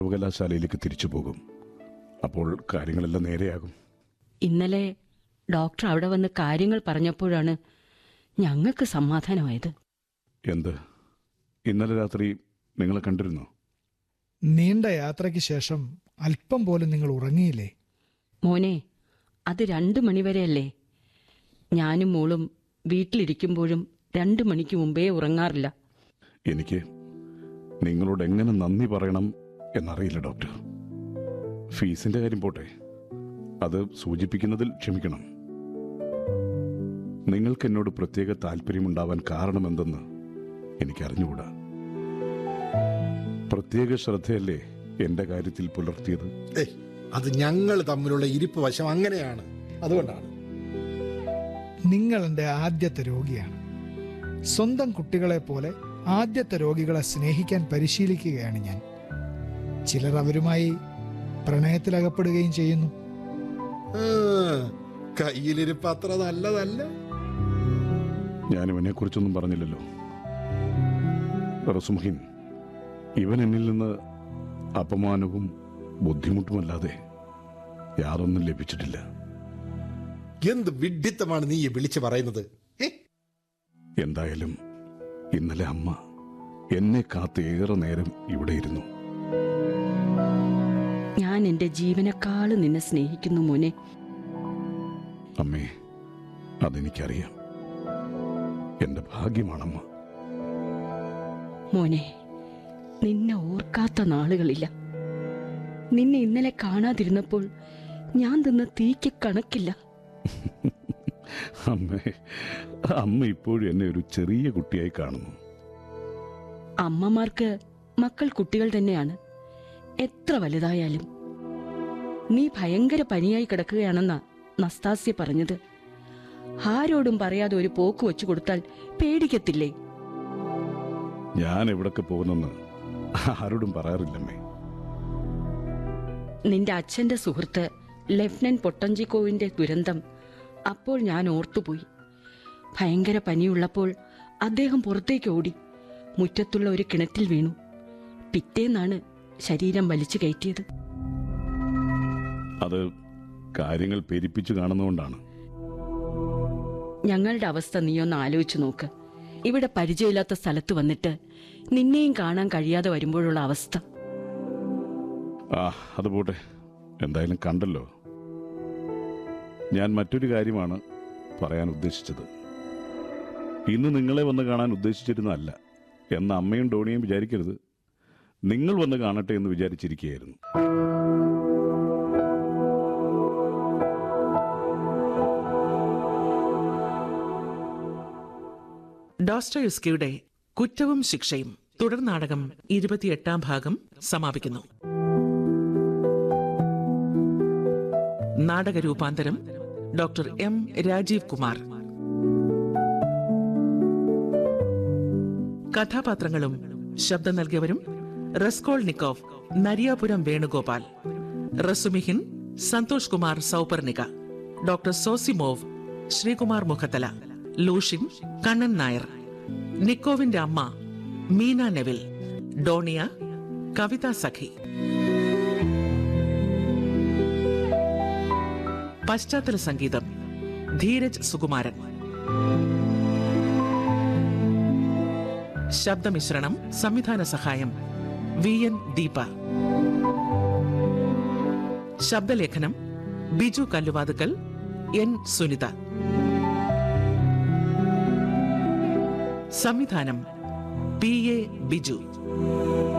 സർവകലാശാലയിലേക്ക് തിരിച്ചു പോകും അപ്പോൾ കാര്യങ്ങളെല്ലാം നേരെയാകും ഇന്നലെ ഡോക്ടർ അവിടെ വന്ന് കാര്യങ്ങൾ പറഞ്ഞപ്പോഴാണ് ഞങ്ങൾക്ക് സമാധാനമായത് എന്ത് ഇന്നലെ രാത്രി നിങ്ങളെ കണ്ടിരുന്നോ നീണ്ട യാത്രയ്ക്ക് ശേഷം അല്പം പോലും നിങ്ങൾ ഉറങ്ങിയില്ലേ മോനെ അത് രണ്ടു മണിവരെയല്ലേ ഞാനും മോളും വീട്ടിലിരിക്കുമ്പോഴും രണ്ടു മണിക്ക് മുമ്പേ ഉറങ്ങാറില്ല എനിക്ക് നിങ്ങളോട് എങ്ങനെ നന്ദി പറയണം എന്നറിയില്ല ഡോക്ടർ ഫീസിന്റെ കാര്യം പോട്ടെ അത് സൂചിപ്പിക്കുന്നതിൽ ക്ഷമിക്കണം നിങ്ങൾക്ക് എന്നോട് പ്രത്യേക താല്പര്യമുണ്ടാവാൻ കാരണമെന്തെന്ന് എനിക്കറിഞ്ഞുകൂടാ പ്രത്യേക ശ്രദ്ധയല്ലേ എന്റെ കാര്യത്തിൽ പുലർത്തിയത് ഏയ് അത് ഞങ്ങൾ തമ്മിലുള്ള ഇരിപ്പ് വശം അങ്ങനെയാണ് അതുകൊണ്ടാണ് നിങ്ങൾ എൻ്റെ ആദ്യത്തെ രോഗിയാണ് സ്വന്തം കുട്ടികളെ പോലെ ആദ്യത്തെ രോഗികളെ സ്നേഹിക്കാൻ പരിശീലിക്കുകയാണ് ഞാൻ ചിലർ അവരുമായി പ്രണയത്തിലകപ്പെടുകയും ചെയ്യുന്നു ആ, കയ്യിലിരിപ്പ് അത്ര നല്ലതല്ല ഞാൻ ഇവനെ കുറിച്ചൊന്നും പറഞ്ഞില്ലല്ലോ റസുമഹിൻ ഇവൻ എന്നിൽ നിന്ന് അപമാനവും ബുദ്ധിമുട്ടുമല്ലാതെ യാതൊന്നും ലഭിച്ചിട്ടില്ല എന്ത് വിഡ്ഢിത്തമാണ് നീ ഈ വിളിച്ചു പറയുന്നത് ഏ? എന്തായാലും ഇന്നലെ അമ്മ എന്നെ കാത്ത് ഏറെ നേരം ഇവിടെ ഇരുന്നു ഞാൻ എൻ്റെ ജീവനേക്കാളും നിന്നെ സ്നേഹിക്കുന്നു മോനെ അമ്മേ അതെനിക്കറിയാം എന്റെ ഭാഗ്യമാണമ്മ മോനെ നിന്നെ ഓർക്കാത്ത നാളുകളില്ല നിന്നെ ഇന്നലെ കാണാതിരുന്നപ്പോൾ ഞാൻ തിന്ന തീക്ക് കണക്കില്ല അമ്മേ അമ്മ ഇപ്പോഴും എന്നെ ഒരു ചെറിയ കുട്ടിയായി കാണുന്നു അമ്മമാർക്ക് മക്കൾ കുട്ടികൾ തന്നെയാണ് എത്ര വലുതായാലും നീ ഭയങ്കര പനിയായി കിടക്കുകയാണെന്നാ നസ്താസ്യ പറഞ്ഞത് ആരോടും പറയാതെ ഒരു പോക്ക് വെച്ചു കൊടുത്താൽ പേടിക്കത്തില്ലേ ഞാൻ എവിടൊക്കെ പോകുന്നെന്ന് ആരോടും പറയാറില്ലമ്മേ നിന്റെ അച്ഛന്റെ സുഹൃത്ത് ലഫ്റ്റനന്റ് പൊട്ടഞ്ചിക്കോവിന്റെ ദുരന്തം അപ്പോൾ ഞാൻ ഓർത്തുപോയി ഭയങ്കര പനിയുള്ളപ്പോൾ അദ്ദേഹം പുറത്തേക്ക് ഓടി മുറ്റത്തുള്ള ഒരു കിണറ്റിൽ വീണു പിറ്റേന്നാണ് ശരീരം വലിച്ചു കയറ്റിയത് അത് കാര്യങ്ങൾ പെരിപ്പിച്ചു കാണുന്നതുകൊണ്ടാണ് ഞങ്ങളുടെ അവസ്ഥ നീയൊന്ന് ആലോചിച്ചു നോക്ക് ഇവിടെ പരിചയമില്ലാത്ത സ്ഥലത്ത് വന്നിട്ട് നിന്നെയും കാണാൻ കഴിയാതെ വരുമ്പോഴുള്ള അവസ്ഥ ആ അത് പോട്ടെ എന്തായാലും കണ്ടല്ലോ ഞാൻ മറ്റൊരു കാര്യമാണ് പറയാൻ ഉദ്ദേശിച്ചത് ഇന്ന് നിങ്ങളെ വന്ന് കാണാൻ ഉദ്ദേശിച്ചിരുന്നതല്ല എന്ന അമ്മയും ഡോണിയും വിചാരിക്കരുത് നിങ്ങൾ വന്ന് കാണട്ടെ എന്ന് വിചാരിച്ചിരിക്കുകയായിരുന്നു ഡോസ്റ്റോയുസ്കിയുടെ കുറ്റവും ശിക്ഷയും തുടർ നാടകം ഇരുപത്തിയെട്ടാം ഭാഗം സമാപിക്കുന്നു നാടക രൂപാന്തരം ഡോക്ടർ എം രാജീവ് കുമാർ കഥാപാത്രങ്ങളും ശബ്ദം നൽകിയവരും Raskolnikov Nariyapuram Venugopal Razumikhin Santhosh Kumar Souparnika doctor Zosimov Sreekumar Mukhathala Luzhin Kannan Nair നിക്കോവിന്റെ അമ്മ മീന നെവിൽ ഡോണിയ കവിത സഖി പശ്ചാത്തല സംഗീതം ധീരജ് സുകുമാരൻ ശബ്ദമിശ്രണം സംവിധാന സഹായം വി എൻ ദീപ ശബ്ദലേഖനം ബിജു കല്ലുവാതുക്കൽ എൻ സുനിത സംവിധാനം പി എ ബിജു